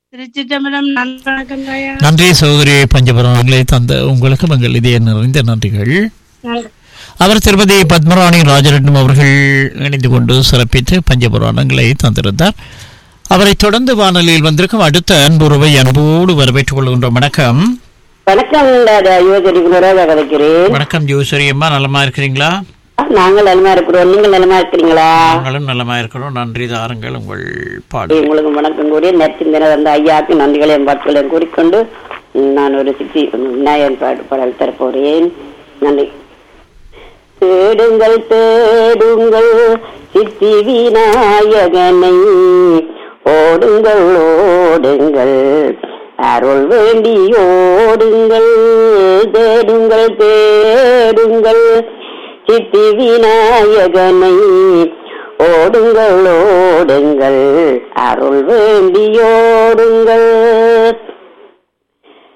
திருச்சிட்டம்பலம் நன்றி வணக்கங்க ஐயா நன்றி சகோதரி பஞ்சபுராணங்களை தந்த உங்களுக்கு எங்கள் இதய நிறைந்த நன்றிகள் நன்றி. அவர் திருமதி பத்மராணி ராஜரட்னம் அவர்கள் இணைந்து கொண்டு சிறப்பித்து பஞ்சபுராணங்களை தந்திருந்தார் அவரை தொடர்ந்து வானொலியில் வந்திருக்கும் அடுத்த அன்புறவை அன்போடு வரவேற்றுக் கொள்கின்றோம் வணக்கம் வணக்கம் யுவஜரி குணராஜா கதைக்கிறேன் வணக்கம் ஜோசரி அம்மா நலமா இருக்கிறீங்களா நாங்கள் நலமா இருக்கிறோம் நீங்கள் நலமா இருக்கிறீங்களா நாங்களும் நலமா இருக்கிறோம் நன்றி தாருங்கள் உங்கள் பாடு உங்களுக்கு வணக்கம் கூறிய நெற்சிந்தன வந்த ஐயாவுக்கு நன்றிகளையும் பாட்டுகளையும் கூறிக்கொண்டு ம், நான் ஒரு சித்தி விநாயகன் பாடு பாடல் தரப்போறேன் நன்றி தேடுங்கள் தேடுங்கள் சித்தி விநாயகனை ஓடுங்கள் ஓடுங்கள் அருள் வேண்டி ஓடுங்கள் தேடுங்கள் தேடுங்கள் சித்தி விநாயகனை ஓடுங்கள் ஓடுங்கள் அருள் வேண்டி ஓடுங்கள்